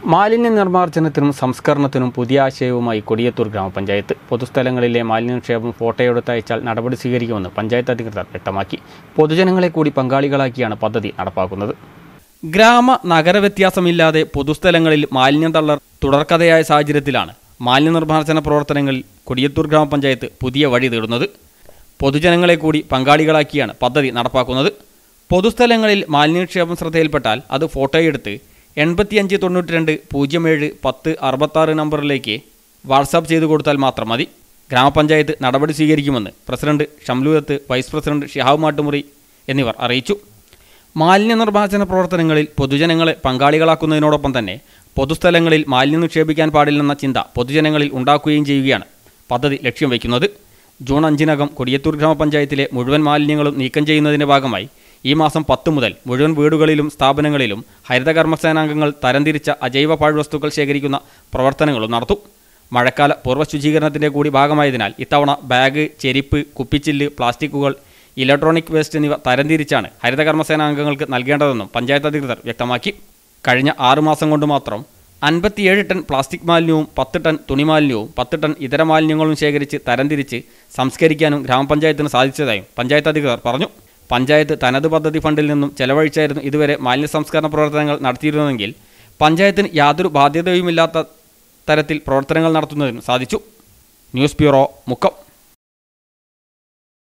മാലിന്യ നിർമ്മാർജ്ജനത്തിനും സംസ്കരണത്തിനും പുതിയ ആശയവുമായി കൊടിയത്തൂർ ഗ്രാമപഞ്ചായത്ത് പൊതുസ്ഥലങ്ങളിലെ മാലിന്യ നിക്ഷേപം ഫോട്ടോയെടുത്ത് അയച്ചാൽ നടപടി സ്വീകരിക്കുമെന്ന് പഞ്ചായത്ത് അധികൃതർ വ്യക്തമാക്കി പൊതുജനങ്ങളെ കൂടി പങ്കാളികളാക്കിയാണ് പദ്ധതി നടപ്പാക്കുന്നത് ഗ്രാമ നഗര വ്യത്യാസമില്ലാതെ പൊതുസ്ഥലങ്ങളിൽ മാലിന്യം തള്ളർ തുടർക്കഥയായ സാഹചര്യത്തിലാണ് മാലിന്യ നിർമ്മാർജ്ജന പ്രവർത്തനങ്ങളിൽ കൊടിയത്തൂർ ഗ്രാമപഞ്ചായത്ത് പുതിയ വഴി തേടുന്നത് പൊതുജനങ്ങളെ കൂടി പങ്കാളികളാക്കിയാണ് പദ്ധതി നടപ്പാക്കുന്നത് പൊതുസ്ഥലങ്ങളിൽ മാലിന്യ നിക്ഷേപം ശ്രദ്ധയിൽപ്പെട്ടാൽ അത് ഫോട്ടോയെടുത്ത് എൺപത്തിയഞ്ച് തൊണ്ണൂറ്റി രണ്ട് പൂജ്യം ഏഴ് പത്ത് അറുപത്താറ് നമ്പറിലേക്ക് വാട്സാപ്പ് ചെയ്തു കൊടുത്താൽ മാത്രം മതി ഗ്രാമപഞ്ചായത്ത് നടപടി സ്വീകരിക്കുമെന്ന് president Shamlurath vice president Shihab Mattumuri എന്നിവർ അറിയിച്ചു മാലിന്യ നിർമ്മാർജ്ജന പ്രവർത്തനങ്ങളിൽ പൊതുജനങ്ങളെ പങ്കാളികളാക്കുന്നതിനോടൊപ്പം തന്നെ പൊതുസ്ഥലങ്ങളിൽ മാലിന്യം നിക്ഷേപിക്കാൻ പാടില്ലെന്ന ചിന്ത പൊതുജനങ്ങളിൽ ഉണ്ടാക്കുകയും ചെയ്യുകയാണ് പദ്ധതി ലക്ഷ്യം വയ്ക്കുന്നത് ജൂൺ അഞ്ചിനകം കൊടിയത്തൂർ ഗ്രാമപഞ്ചായത്തിലെ മുഴുവൻ മാലിന്യങ്ങളും നീക്കം ചെയ്യുന്നതിൻ്റെ ഭാഗമായി ഈ മാസം പത്ത് മുതൽ മുഴുവൻ വീടുകളിലും സ്ഥാപനങ്ങളിലും ഹരിത കർമ്മസേനാംഗങ്ങൾ തരംതിരിച്ച അജൈവ പാഴ്വസ്തുക്കൾ ശേഖരിക്കുന്ന പ്രവർത്തനങ്ങളും നടത്തും മഴക്കാല പൂർവ്വ ശുചീകരണത്തിൻ്റെ കൂടി ഭാഗമായതിനാൽ ഇത്തവണ ബാഗ് ചെരിപ്പ് കുപ്പിച്ചില്ല് പ്ലാസ്റ്റിക്കുകൾ ഇലക്ട്രോണിക് വേസ്റ്റ് എന്നിവ തരംതിരിച്ചാണ് ഹരിത കർമ്മസേനാംഗങ്ങൾക്ക് നൽകേണ്ടതെന്നും പഞ്ചായത്ത് അധികൃതർ വ്യക്തമാക്കി കഴിഞ്ഞ ആറു മാസം കൊണ്ട് മാത്രം അൻപത്തിയേഴ് ടൺ പ്ലാസ്റ്റിക് മാലിന്യവും പത്ത് ടൺ തുണിമാലിന്യവും പത്ത് ടൺ ഇതര മാലിന്യങ്ങളും ശേഖരിച്ച് തരംതിരിച്ച് സംസ്കരിക്കാനും ഗ്രാമപഞ്ചായത്തിന് സാധിച്ചതായും പഞ്ചായത്ത് അധികൃതർ പറഞ്ഞു പഞ്ചായത്ത് തനത് പദ്ധതി ഫണ്ടിൽ നിന്നും ചെലവഴിച്ചായിരുന്നു ഇതുവരെ മാലിന്യ സംസ്കരണ പ്രവർത്തനങ്ങൾ നടത്തിയിരുന്നതെങ്കിൽ പഞ്ചായത്തിന് യാതൊരു ബാധ്യതയുമില്ലാത്ത തരത്തിൽ പ്രവർത്തനങ്ങൾ നടത്തുന്നതിനും സാധിച്ചു ന്യൂസ് ബ്യൂറോ മുക്കം